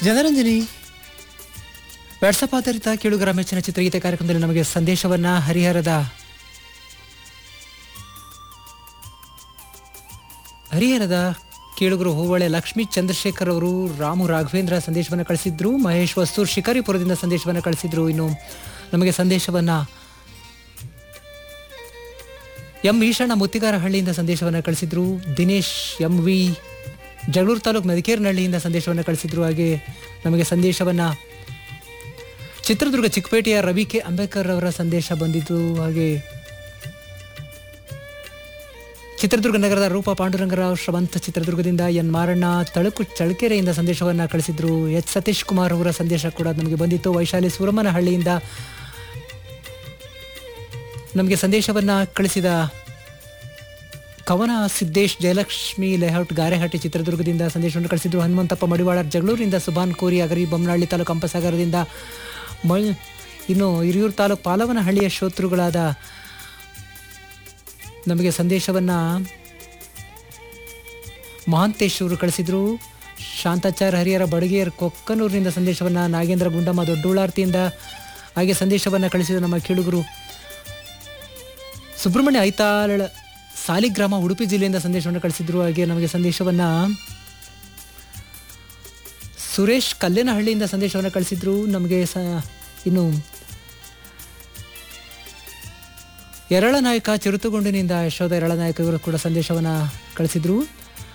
Janaranjani WhatsApp ಆಧಾರಿತ ಕೇಳುಗರ ಮೆಚ್ಚಿನ ಚಿತ್ರಗೀತೆ ಕಾರ್ಯಕ್ರಮದಲ್ಲಿ ನಮಗೆ ಸಂದೇಶವನ್ನ ಹರಿಹರದ ಹರಿಹರದ ಕೇಳುಗರು ಹೂವಳೆ ಲಕ್ಷ್ಮೀ ಚಂದ್ರಶೇಖರ್ ಅವರು ರಾಮು ರಾಘವೇಂದ್ರ ಸಂದೇಶವನ್ನು ಕಳಿಸಿದ್ರು ಮಹೇಶ್ ವಸ್ತೂರ್ ಶಿಕಾರಿಪುರದಿಂದ ಸಂದೇಶವನ್ನು ಕಳಿಸಿದ್ರು ಇನ್ನು ನಮಗೆ ಸಂದೇಶವನ್ನ ಎಂ ಈಶಣ್ಣ ಮುತ್ತಿಗಾರಹಳ್ಳಿಯಿಂದ ಸಂದೇಶವನ್ನು ಕಳಿಸಿದ್ರು ದಿನೇಶ್ ಎಂ ವಿ ಜಗಳೂರು ತಾಲೂಕು ಮದಿಕೇರನಹಳ್ಳಿಯಿಂದ ಸಂದೇಶವನ್ನು ಕಳಿಸಿದ್ರು ಹಾಗೆ ನಮಗೆ ಸಂದೇಶವನ್ನ ಚಿತ್ರದುರ್ಗ ಚಿಕ್ಕಪೇಟೆಯ ರವಿ ಕೆ ಅಂಬೇಡ್ಕರ್ ಅವರ ಸಂದೇಶ ಬಂದಿದ್ದು ಹಾಗೆ ಚಿತ್ರದುರ್ಗ ನಗರದ ರೂಪ ಪಾಂಡುರಂಗರಾವ್ ಶ್ರವಂತ ಚಿತ್ರದುರ್ಗದಿಂದ ಎನ್ ಮಾರಣ್ಣ ತಳುಕು ಚಳಕೆರೆಯಿಂದ ಸಂದೇಶವನ್ನ ಕಳಿಸಿದ್ರು ಎಚ್ ಸತೀಶ್ ಕುಮಾರ್ ಅವರ ಸಂದೇಶ ಕೂಡ ನಮಗೆ ಬಂದಿತ್ತು ವೈಶಾಲಿ ಸುರಮನಹಳ್ಳಿಯಿಂದ ನಮಗೆ ಸಂದೇಶವನ್ನ ಕಳಿಸಿದ ಕವನ ಸಿದ್ದೇಶ್ ಜಯಲಕ್ಷ್ಮಿ ಲೇಔಟ್ ಗಾರೆಹಟ್ಟಿ ಚಿತ್ರದುರ್ಗದಿಂದ ಸಂದೇಶವನ್ನು ಕಳಿಸಿದ್ರು ಹನುಮಂತಪ್ಪ ಮಡಿವಾಳ ಜಗಳೂರಿನಿಂದ ಸುಭಾನ್ ಕೋರಿ ಅಗರಿ ಬೊಮ್ಮನಹಳ್ಳಿ ತಾಲೂಕು ಹಂಪಸಾಗರದಿಂದ ಮಳ್ ಇನ್ನು ಹಿರಿಯೂರು ತಾಲೂಕು ಪಾಲವನಹಳ್ಳಿಯ ಶ್ರೋತೃಗಳಾದ ನಮಗೆ ಸಂದೇಶವನ್ನ ಮಹಾಂತೇಶ್ ಅವರು ಕಳಿಸಿದ್ರು ಶಾಂತಾಚಾರ್ ಹರಿಹರ ಬಡಗೇರ್ ಕೊಕ್ಕನೂರಿನಿಂದ ಸಂದೇಶವನ್ನ ನಾಗೇಂದ್ರ ಗುಂಡಮ್ಮ ದೊಡ್ಡುಳಾರ್ತಿಯಿಂದ ಹಾಗೆ ಸಂದೇಶವನ್ನ ಕಳಿಸಿದ ನಮ್ಮ ಕೇಳುಗರು ಸುಬ್ರಹ್ಮಣ್ಯ ಐತಾಳ ಸಾಲಿಗ್ರಾಮ ಉಡುಪಿ ಜಿಲ್ಲೆಯಿಂದ ಸಂದೇಶವನ್ನು ಕಳಿಸಿದ್ರು ಹಾಗೆ ನಮಗೆ ಸಂದೇಶವನ್ನ ಸುರೇಶ್ ಕಲ್ಲೇನಹಳ್ಳಿಯಿಂದ ಸಂದೇಶವನ್ನು ಕಳಿಸಿದ್ರು ನಮಗೆ ಸ ಇನ್ನು ಎರಳನಾಯಕ ಚಿರುತುಗುಂಡಿನಿಂದ ಯಶೋಧ ಎರಳನಾಯಕ ಇವರು ಕೂಡ ಸಂದೇಶವನ್ನು ಕಳಿಸಿದ್ರು